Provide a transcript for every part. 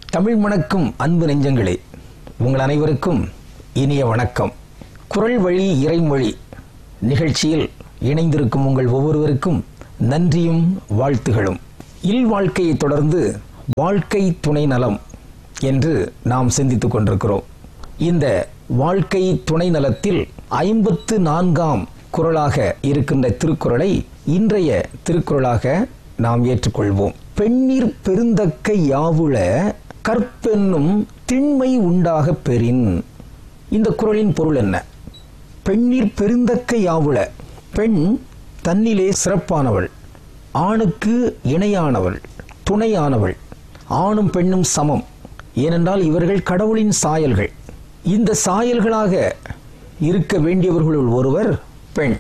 தமிழ் மணக்கும் அன்பு நெஞ்சங்களே உங்கள் அனைவருக்கும் இனிய வணக்கம் குரல் வழி இறைமொழி நிகழ்ச்சியில் இணைந்திருக்கும் உங்கள் ஒவ்வொருவருக்கும் நன்றியும் வாழ்த்துகளும் இல் வாழ்க்கையை தொடர்ந்து வாழ்க்கை துணை நலம் என்று நாம் சிந்தித்துக் கொண்டிருக்கிறோம் இந்த வாழ்க்கை துணை நலத்தில் ஐம்பத்து நான்காம் குரலாக இருக்கின்ற திருக்குறளை இன்றைய திருக்குறளாக நாம் ஏற்றுக்கொள்வோம் பெண்ணீர் பெருந்தக்க யாவுள கற்பென்னும் திண்மை உண்டாக பெறின் இந்த குறளின் பொருள் என்ன பெண்ணீர் பெருந்தக்க யாவுள பெண் தன்னிலே சிறப்பானவள் ஆணுக்கு இணையானவள் துணையானவள் ஆணும் பெண்ணும் சமம் ஏனென்றால் இவர்கள் கடவுளின் சாயல்கள் இந்த சாயல்களாக இருக்க வேண்டியவர்களுள் ஒருவர் பெண்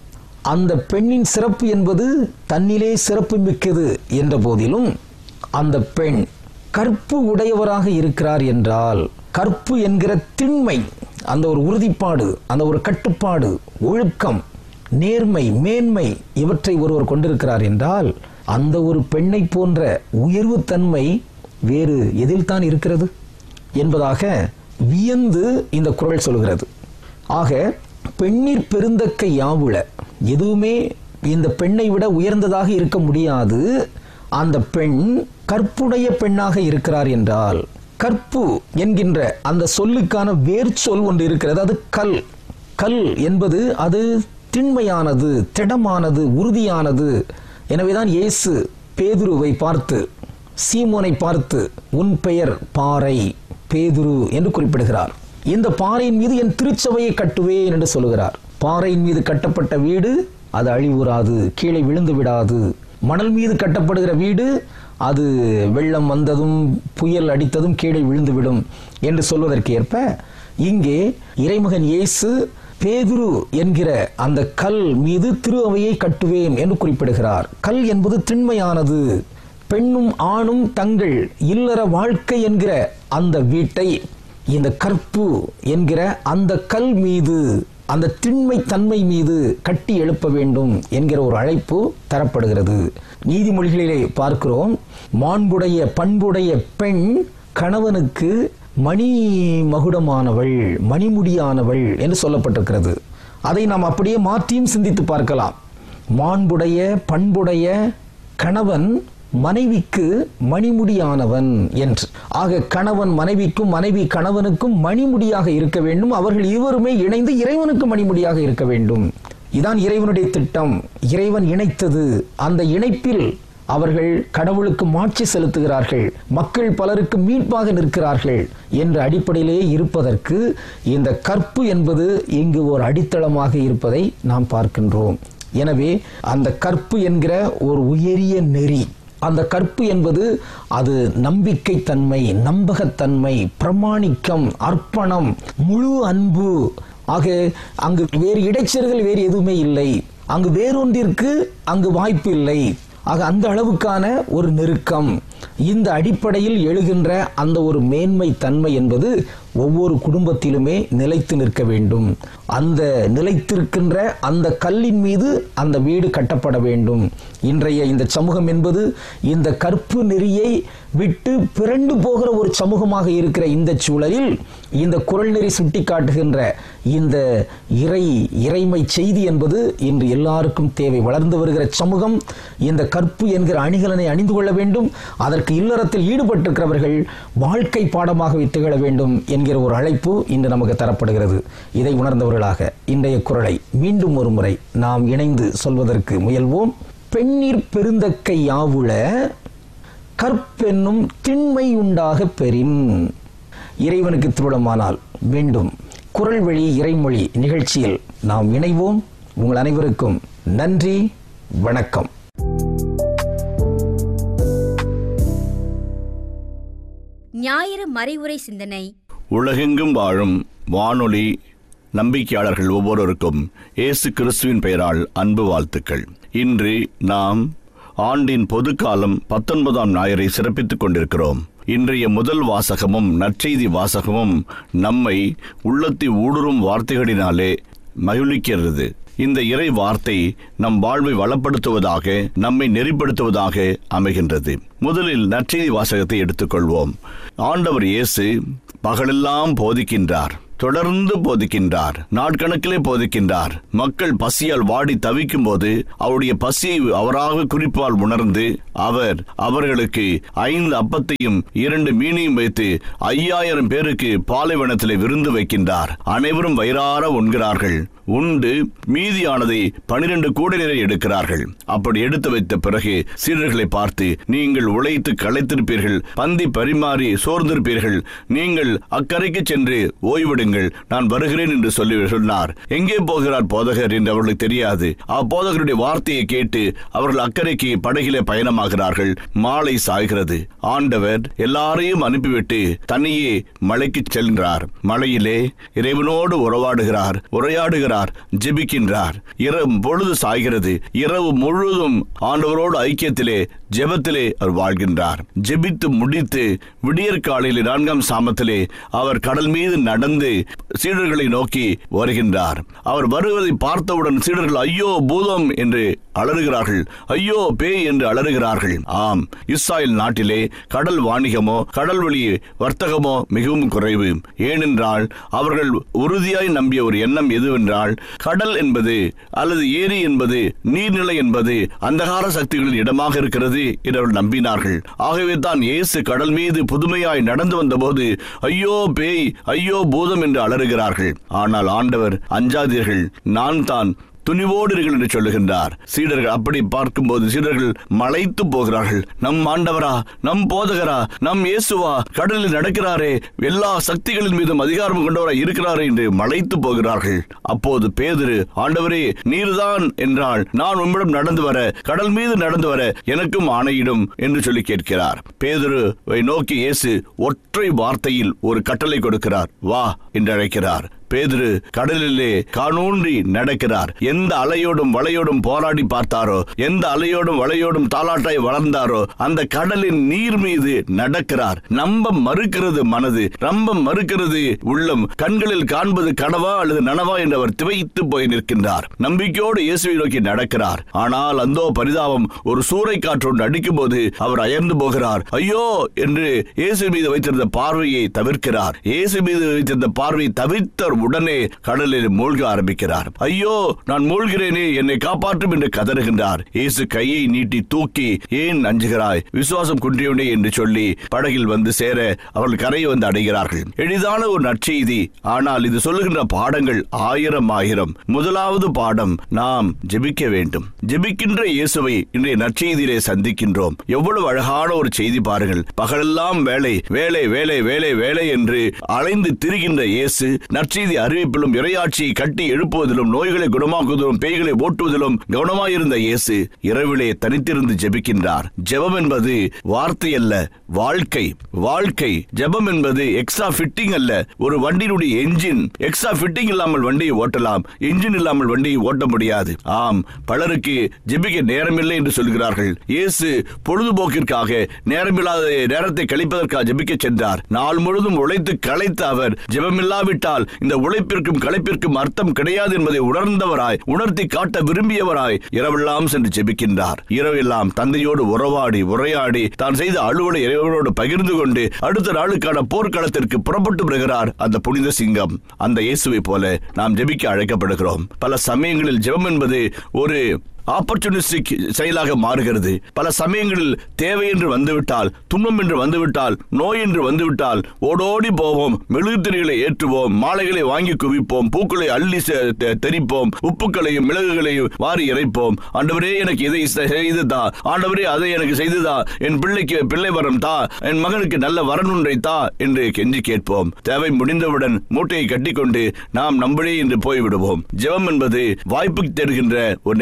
அந்த பெண்ணின் சிறப்பு என்பது தன்னிலே சிறப்பு மிக்கது என்ற போதிலும் அந்த பெண் கற்பு உடையவராக இருக்கிறார் என்றால் கற்பு என்கிற திண்மை அந்த ஒரு உறுதிப்பாடு அந்த ஒரு கட்டுப்பாடு ஒழுக்கம் நேர்மை மேன்மை இவற்றை ஒருவர் கொண்டிருக்கிறார் என்றால் அந்த ஒரு பெண்ணை போன்ற உயர்வு தன்மை வேறு எதில் தான் இருக்கிறது என்பதாக வியந்து இந்த குரல் சொல்கிறது ஆக பெண்ணீர் பெருந்தக்க யாவுள எதுவுமே இந்த பெண்ணை விட உயர்ந்ததாக இருக்க முடியாது அந்த பெண் கற்புடைய பெண்ணாக இருக்கிறார் என்றால் கற்பு என்கின்ற அந்த சொல்லுக்கான வேர்ச்சொல் ஒன்று இருக்கிறது அது கல் கல் என்பது அது திண்மையானது திடமானது உறுதியானது எனவேதான் இயேசு பேதுருவை பார்த்து சீமோனை பார்த்து உன் பெயர் பாறை பேதுரு என்று குறிப்பிடுகிறார் இந்த பாறையின் மீது என் திருச்சபையை கட்டுவேன் என்று சொல்லுகிறார் பாறையின் மீது கட்டப்பட்ட வீடு அது அழிவுறாது கீழே விழுந்து விடாது மணல் மீது கட்டப்படுகிற வீடு அது வெள்ளம் வந்ததும் புயல் அடித்ததும் கீழே விழுந்துவிடும் என்று சொல்வதற்கு ஏற்ப இங்கே இறைமகன் இயேசு பேதுரு என்கிற அந்த கல் மீது திரு அவையை கட்டுவேன் என்று குறிப்பிடுகிறார் கல் என்பது திண்மையானது பெண்ணும் ஆணும் தங்கள் இல்லற வாழ்க்கை என்கிற அந்த வீட்டை இந்த கற்பு என்கிற அந்த கல் மீது அந்த திண்மை தன்மை மீது கட்டி எழுப்ப வேண்டும் என்கிற ஒரு அழைப்பு தரப்படுகிறது நீதிமொழிகளிலே பார்க்கிறோம் மாண்புடைய பண்புடைய பெண் கணவனுக்கு மணி மகுடமானவள் மணிமுடியானவள் என்று சொல்லப்பட்டிருக்கிறது அதை நாம் அப்படியே மாற்றியும் சிந்தித்து பார்க்கலாம் மாண்புடைய பண்புடைய கணவன் மனைவிக்கு மணிமுடியானவன் என்று ஆக கணவன் மனைவிக்கும் மனைவி கணவனுக்கும் மணிமுடியாக இருக்க வேண்டும் அவர்கள் இருவருமே இணைந்து இறைவனுக்கு மணிமுடியாக இருக்க வேண்டும் இதான் இறைவனுடைய திட்டம் இறைவன் இணைத்தது அந்த இணைப்பில் அவர்கள் கடவுளுக்கு மாட்சி செலுத்துகிறார்கள் மக்கள் பலருக்கு மீட்பாக நிற்கிறார்கள் என்ற அடிப்படையிலே இருப்பதற்கு இந்த கற்பு என்பது இங்கு ஒரு அடித்தளமாக இருப்பதை நாம் பார்க்கின்றோம் எனவே அந்த கற்பு என்கிற ஒரு உயரிய நெறி அந்த கற்பு என்பது அது நம்பிக்கை தன்மை நம்பகத்தன்மை பிரமாணிக்கம் அர்ப்பணம் முழு அன்பு ஆக அங்கு வேறு இடைச்சல்கள் வேறு எதுவுமே இல்லை அங்கு வேறொன்றிற்கு அங்கு வாய்ப்பு இல்லை ஆக அந்த அளவுக்கான ஒரு நெருக்கம் இந்த அடிப்படையில் எழுகின்ற அந்த ஒரு மேன்மை தன்மை என்பது ஒவ்வொரு குடும்பத்திலுமே நிலைத்து நிற்க வேண்டும் அந்த நிலைத்திருக்கின்ற அந்த கல்லின் மீது அந்த வீடு கட்டப்பட வேண்டும் இன்றைய இந்த சமூகம் என்பது இந்த கற்பு நெறியை விட்டு பிறண்டு போகிற ஒரு சமூகமாக இருக்கிற இந்த சூழலில் இந்த குரல் நெறி சுட்டி காட்டுகின்ற இந்த இறை இறைமை செய்தி என்பது இன்று எல்லாருக்கும் தேவை வளர்ந்து வருகிற சமூகம் இந்த கற்பு என்கிற அணிகலனை அணிந்து கொள்ள வேண்டும் அதற்கு இல்லறத்தில் ஈடுபட்டிருக்கிறவர்கள் வாழ்க்கை பாடமாக திகழ வேண்டும் என்கிற ஒரு அழைப்பு இன்று நமக்கு தரப்படுகிறது இதை உணர்ந்தவர்களாக இன்றைய குரலை மீண்டும் ஒரு முறை நாம் இணைந்து சொல்வதற்கு முயல்வோம் பெண்ணீர் பெருந்தக்கை யாவுள கற்பென்னும் திண்மை உண்டாக பெறின் இறைவனுக்கு திருவிழமானால் மீண்டும் குரல் வழி இறைமொழி நிகழ்ச்சியில் நாம் இணைவோம் உங்கள் அனைவருக்கும் நன்றி வணக்கம் ஞாயிறு மறைவுரை சிந்தனை உலகெங்கும் வாழும் வானொலி நம்பிக்கையாளர்கள் ஒவ்வொருவருக்கும் இயேசு கிறிஸ்துவின் பெயரால் அன்பு வாழ்த்துக்கள் இன்று நாம் ஆண்டின் பொதுக்காலம் பத்தொன்பதாம் ஞாயிறை சிறப்பித்துக் கொண்டிருக்கிறோம் இன்றைய முதல் வாசகமும் நற்செய்தி வாசகமும் நம்மை உள்ளத்தை ஊடுருவும் வார்த்தைகளினாலே மகிழ்விக்கிறது இந்த இறை வார்த்தை நம் வாழ்வை வளப்படுத்துவதாக நம்மை நெறிப்படுத்துவதாக அமைகின்றது முதலில் நற்செய்தி வாசகத்தை எடுத்துக்கொள்வோம் ஆண்டவர் இயேசு பகலெல்லாம் போதிக்கின்றார் தொடர்ந்து போதிக்கின்றார் நாட்கணக்கிலே போதிக்கின்றார் மக்கள் பசியால் வாடி தவிக்கும் போது அவருடைய பசியை அவராக குறிப்பால் உணர்ந்து அவர் அவர்களுக்கு ஐந்து அப்பத்தையும் இரண்டு மீனையும் வைத்து ஐயாயிரம் பேருக்கு பாலைவனத்திலே விருந்து வைக்கின்றார் அனைவரும் வயிறார உண்கிறார்கள் உண்டு மீதியானதை பனிரெண்டு கூடையினரை எடுக்கிறார்கள் அப்படி எடுத்து வைத்த பிறகு சீடர்களை பார்த்து நீங்கள் உழைத்து களைத்திருப்பீர்கள் பந்தி பரிமாறி சோர்ந்திருப்பீர்கள் நீங்கள் அக்கறைக்கு சென்று ஓய்விடுங்கள் நான் வருகிறேன் என்று சொல்லி சொன்னார் எங்கே போகிறார் போதகர் என்று அவர்களுக்கு தெரியாது அப்போதகருடைய வார்த்தையை கேட்டு அவர்கள் அக்கறைக்கு படகிலே பயணமாகிறார்கள் மாலை சாய்கிறது ஆண்டவர் எல்லாரையும் அனுப்பிவிட்டு தனியே மலைக்கு செல்கிறார் மலையிலே இறைவனோடு உறவாடுகிறார் உரையாடுகிறார் ஜெபிக்கின்றார் இரவு பொழுது சாய்கிறது இரவு முழுவதும் ஆண்டவரோடு ஐக்கியத்திலே ஜெபத்திலே அவர் வாழ்கின்றார் ஜெபித்து முடித்து விடியற் காலையில் நான்காம் சாமத்திலே அவர் கடல் மீது நடந்து சீடர்களை நோக்கி வருகின்றார் அவர் வருவதை பார்த்தவுடன் சீடர்கள் ஐயோ பூதம் என்று அலறுகிறார்கள் ஐயோ பேய் என்று அலறுகிறார்கள் ஆம் இஸ்ராயல் நாட்டிலே கடல் வாணிகமோ கடல் வழி வர்த்தகமோ மிகவும் குறைவு ஏனென்றால் அவர்கள் உறுதியாய் நம்பிய ஒரு எண்ணம் எதுவென்றால் கடல் என்பது அல்லது ஏரி என்பது நீர்நிலை என்பது அந்தகார சக்திகளின் இடமாக இருக்கிறது என்று அவர்கள் நம்பினார்கள் ஆகவே தான் இயேசு கடல் மீது புதுமையாய் நடந்து வந்தபோது ஐயோ பேய் ஐயோ பூதம் என்று அலறுகிறார்கள் ஆனால் ஆண்டவர் அஞ்சாதீர்கள் நான் தான் துணிவோடு இருங்கள் என்று சொல்லுகின்றார் சீடர்கள் அப்படி பார்க்கும்போது சீடர்கள் மலைத்து போகிறார்கள் நம் ஆண்டவரா நம் போதகரா நம் இயேசுவா கடலில் நடக்கிறாரே எல்லா சக்திகளின் மீதும் அதிகாரம் கொண்டவரா இருக்கிறாரே என்று மலைத்து போகிறார்கள் அப்போது பேதுரு ஆண்டவரே நீர்தான் என்றால் நான் உம்மிடம் நடந்து வர கடல் மீது நடந்து வர எனக்கும் ஆணையிடும் என்று சொல்லி கேட்கிறார் பேதுருவை நோக்கி இயேசு ஒற்றை வார்த்தையில் ஒரு கட்டளை கொடுக்கிறார் வா என்று அழைக்கிறார் பேதுரு கடலிலே காணூன்றி நடக்கிறார் எந்த அலையோடும் வளையோடும் போராடி பார்த்தாரோ எந்த அலையோடும் வளையோடும் தாலாட்டாய் வளர்ந்தாரோ அந்த கடலின் நீர் மீது நடக்கிறார் நம்ப மறுக்கிறது மனது நம்ப மறுக்கிறது உள்ளம் கண்களில் காண்பது கனவா அல்லது நனவா என்று அவர் திவைத்து போய் நிற்கின்றார் நம்பிக்கையோடு இயேசுவை நோக்கி நடக்கிறார் ஆனால் அந்தோ பரிதாபம் ஒரு சூறை காற்று ஒன்று அடிக்கும் போது அவர் அயர்ந்து போகிறார் ஐயோ என்று இயேசு மீது வைத்திருந்த பார்வையை தவிர்க்கிறார் இயேசு மீது வைத்திருந்த பார்வையை தவிர்த்த உடனே கடலில் மூழ்க ஆரம்பிக்கிறார் ஐயோ நான் மூழ்கிறேனே என்னை காப்பாற்றும் என்று கதறுகின்றார் இயேசு கையை நீட்டி தூக்கி ஏன் அஞ்சுகிறாய் விசுவாசம் குன்றியவனே என்று சொல்லி படகில் வந்து சேர அவர்கள் கரையை வந்து அடைகிறார்கள் எளிதான ஒரு நற்செய்தி ஆனால் இது சொல்லுகின்ற பாடங்கள் ஆயிரம் ஆயிரம் முதலாவது பாடம் நாம் ஜெபிக்க வேண்டும் ஜெபிக்கின்ற இயேசுவை இன்றைய நற்செய்தியிலே சந்திக்கின்றோம் எவ்வளவு அழகான ஒரு செய்தி பாருங்கள் பகலெல்லாம் வேலை வேலை வேலை வேலை வேலை என்று அலைந்து திரிகின்ற இயேசு நற்செய்தி அறிவிப்பிலும் இறையாட்சியை கட்டி எழுப்புவதிலும் நோய்களை குணமாக்குவதிலும் பேய்களை ஓட்டுவதிலும் கவனமாயிருந்த இயேசு இரவிலே தனித்திருந்து ஜெபிக்கின்றார் ஜெபம் என்பது வார்த்தை அல்ல வாழ்க்கை வாழ்க்கை ஜெபம் என்பது எக்ஸ்ட்ரா ஃபிட்டிங் அல்ல ஒரு வண்டியினுடைய என்ஜின் எக்ஸ்ட்ரா ஃபிட்டிங் இல்லாமல் வண்டியை ஓட்டலாம் என்ஜின் இல்லாமல் வண்டியை ஓட்ட முடியாது ஆம் பலருக்கு ஜெபிக்க நேரமில்லை என்று சொல்கிறார்கள் இயேசு பொழுதுபோக்கிற்காக நேரமில்லாத நேரத்தை கழிப்பதற்காக ஜெபிக்க சென்றார் நாள் முழுதும் உழைத்து களைத்த அவர் ஜெபமில்லாவிட்டால் இந்த உழைப்பிற்கும் களைப்பிற்கும் அர்த்தம் கிடையாது என்பதை உணர்ந்தவராய் உணர்த்தி காட்ட விரும்பியவராய் இரவெல்லாம் சென்று ஜெபிக்கின்றார் இரவெல்லாம் தந்தையோடு உறவாடி உரையாடி தான் செய்த அலுவலை இறைவனோடு பகிர்ந்து கொண்டு அடுத்த நாளுக்கான போர்க்களத்திற்கு புறப்பட்டு வருகிறார் அந்த புனித சிங்கம் அந்த இயேசுவை போல நாம் ஜெபிக்க அழைக்கப்படுகிறோம் பல சமயங்களில் ஜெபம் என்பது ஒரு ஆப்பர்ச்சுனிஸ்டிக் செயலாக மாறுகிறது பல சமயங்களில் தேவை என்று வந்துவிட்டால் துன்பம் என்று வந்துவிட்டால் நோய் என்று வந்துவிட்டால் ஓடோடி போவோம் மெழுகுத்திரிகளை ஏற்றுவோம் மாலைகளை வாங்கி குவிப்போம் பூக்களை அள்ளி செ- தெ- தெறிப்போம் உப்புக்களையும் மிளகுகளையும் வாரி இறைப்போம் ஆண்டவரே எனக்கு இதை செ- செய்துதா ஆண்டவரே அதை எனக்கு செய்துதா என் பிள்ளைக்கு பிள்ளை வரம் தா என் மகனுக்கு நல்ல வரனுன்றை தா என்று கெஞ்சி கேட்போம் தேவை முடிந்தவுடன் மூட்டையை கட்டிக்கொண்டு நாம் நம்பளே என்று போய்விடுவோம் ஜெபம் என்பது வாய்ப்பு தேடுகின்ற ஒரு நிகழ்வு அல்ல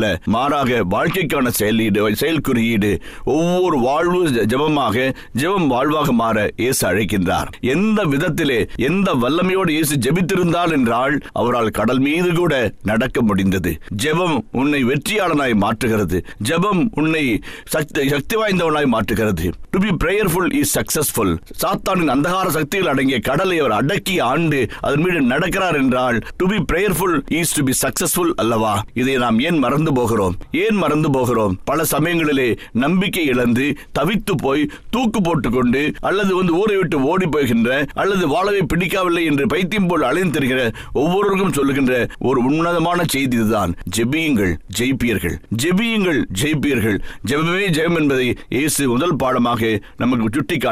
மாறாக வாழ்க்கைக்கான செயலீடு செயல் குறியீடு ஒவ்வொரு வாழ்வு ஜெபமாக ஜெபம் வாழ்வாக மாற இயேசு அழைக்கின்றார் எந்த விதத்திலே எந்த வல்லமையோடு இயேசு ஜெபித்திருந்தார் என்றால் அவரால் கடல் மீது கூட நடக்க முடிந்தது ஜெபம் உன்னை வெற்றியாளனாய் மாற்றுகிறது ஜெபம் உன்னை சக்தி சக்தி வாய்ந்தவனாய் மாற்றுகிறது to be prayerful is successful சாத்தானின் அந்தகார சக்திகள் அடங்கிய கடலை அவர் அடக்கி ஆண்டு அதன் மீது நடக்கிறார் என்றால் to be prayerful is to be successful அல்லவா இதை நாம் ஏன் மறந்து போகிறோம் ஏன் மறந்து போகிறோம் பல சமயங்களிலே நம்பிக்கை இழந்து தவித்து போய் தூக்கு போட்டுக்கொண்டு அல்லது வந்து ஊரை விட்டு ஓடி போகின்ற அல்லது வாழவை பிடிக்கவில்லை என்று பைத்தியம் போல் அலைந்து திரிகிற ஒவ்வொருவருக்கும் சொல்லுகின்ற ஒரு உன்னதமான செய்தி இதுதான் ஜெபியுங்கள் ஜெயிப்பீர்கள் ஜெபியுங்கள் ஜெயிப்பீர்கள் ஜெபமே ஜெயம் என்பதை இயேசு முதல் பாடமாக நமக்கு சுட்டி